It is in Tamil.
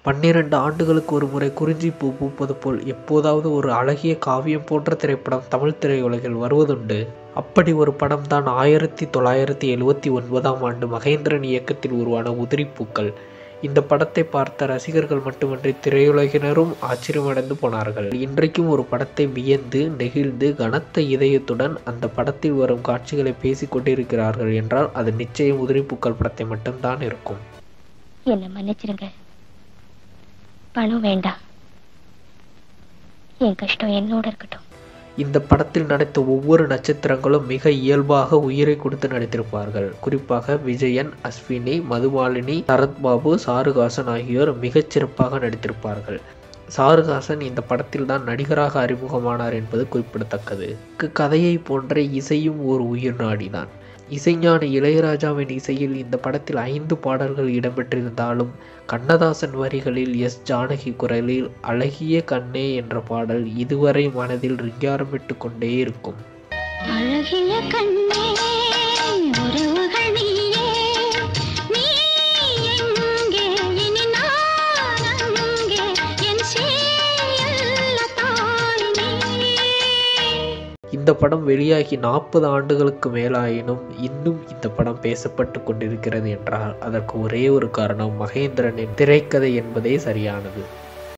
பன்னிரண்டு ஆண்டுகளுக்கு ஒரு முறை குறிஞ்சி பூ பூப்பது போல் எப்போதாவது ஒரு அழகிய காவியம் போன்ற திரைப்படம் தமிழ் திரையுலகில் வருவதுண்டு அப்படி ஒரு படம் தான் ஆயிரத்தி தொள்ளாயிரத்தி எழுவத்தி ஒன்பதாம் ஆண்டு மகேந்திரன் இயக்கத்தில் உருவான உதிரிப்பூக்கள் இந்த படத்தை பார்த்த ரசிகர்கள் மட்டுமின்றி திரையுலகினரும் ஆச்சரியமடைந்து போனார்கள் இன்றைக்கும் ஒரு படத்தை வியந்து நெகிழ்ந்து கனத்த இதயத்துடன் அந்த படத்தில் வரும் காட்சிகளை பேசிக் கொண்டிருக்கிறார்கள் என்றால் அது நிச்சயம் உதிரிப்பூக்கள் படத்தை மட்டும்தான் இருக்கும் என்ன மன்னிச்சிருங்க பணம் வேண்டாம் என் கஷ்டம் என்னோட இருக்கட்டும் இந்த படத்தில் நடித்த ஒவ்வொரு நட்சத்திரங்களும் மிக இயல்பாக உயிரை கொடுத்து நடித்திருப்பார்கள் குறிப்பாக விஜயன் அஸ்வினி மதுமாலினி சரத்பாபு சாருகாசன் ஆகியோர் மிகச் சிறப்பாக நடித்திருப்பார்கள் சாருகாசன் இந்த படத்தில் தான் நடிகராக அறிமுகமானார் என்பது குறிப்பிடத்தக்கது கதையை போன்ற இசையும் ஒரு உயிர் நாடிதான் இசைஞானி இளையராஜாவின் இசையில் இந்த படத்தில் ஐந்து பாடல்கள் இடம்பெற்றிருந்தாலும் கண்ணதாசன் வரிகளில் எஸ் ஜானகி குரலில் அழகிய கண்ணே என்ற பாடல் இதுவரை மனதில் ரிங்காரமிட்டு கொண்டே இருக்கும் அழகிய கண்ணே உறவுகள் நீயே நீ எங்கே இனி நான் அங்கே என் சேயல்ல தாய் நீ இந்த படம் வெளியாகி நாற்பது ஆண்டுகளுக்கு மேலாயினும் இன்னும் இந்த படம் பேசப்பட்டு கொண்டிருக்கிறது என்றால் அதற்கு ஒரே ஒரு காரணம் மகேந்திரனின் திரைக்கதை என்பதே சரியானது